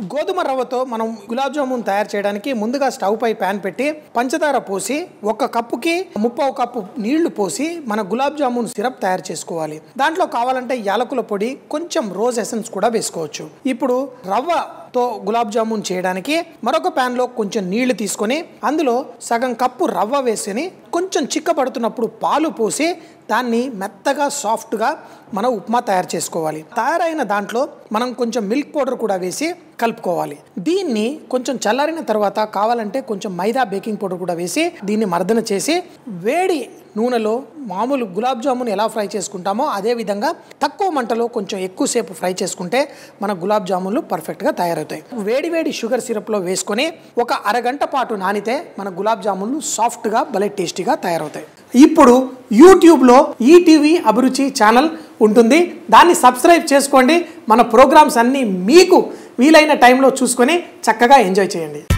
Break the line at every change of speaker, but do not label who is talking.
గోధుమ రవ్వతో మనం గులాబ్ జామున్ తయారు చేయడానికి ముందుగా స్టవ్ పై ప్యాన్ పెట్టి పంచదార పోసి ఒక కప్పుకి ముప్పావు కప్పు నీళ్లు పోసి మన గులాబ్ జామున్ సిరప్ తయారు చేసుకోవాలి దాంట్లో కావాలంటే యాలకుల పొడి కొంచెం రోజ్ ఎసెన్స్ కూడా వేసుకోవచ్చు ఇప్పుడు రవ్వతో గులాబ్ జామున్ చేయడానికి మరొక ప్యాన్లో కొంచెం నీళ్లు తీసుకొని అందులో సగం కప్పు రవ్వ వేసుకొని కొంచెం చిక్కబడుతున్నప్పుడు పాలు పోసి దాన్ని మెత్తగా సాఫ్ట్గా మనం ఉప్మా తయారు చేసుకోవాలి తయారైన దాంట్లో మనం కొంచెం మిల్క్ పౌడర్ కూడా వేసి కలుపుకోవాలి దీన్ని కొంచెం చల్లారిన తర్వాత కావాలంటే కొంచెం మైదా బేకింగ్ పౌడర్ కూడా వేసి దీన్ని మర్దన చేసి వేడి నూనెలో మామూలు గులాబ్ జామున్ ఎలా ఫ్రై చేసుకుంటామో అదే విధంగా తక్కువ మంటలో కొంచెం ఎక్కువసేపు ఫ్రై చేసుకుంటే మన గులాబ్ జామున్లు పర్ఫెక్ట్గా తయారవుతాయి వేడి వేడి షుగర్ సిరప్లో వేసుకొని ఒక అరగంట పాటు నానితే మన గులాబ్ జామున్లు సాఫ్ట్గా భలే టేస్టీగా తయారవుతాయి ఇప్పుడు యూట్యూబ్లో ఈటీవీ అభిరుచి ఛానల్ ఉంటుంది దాన్ని సబ్స్క్రైబ్ చేసుకోండి మన ప్రోగ్రామ్స్ అన్నీ మీకు వీలైన టైంలో చూసుకొని చక్కగా ఎంజాయ్ చేయండి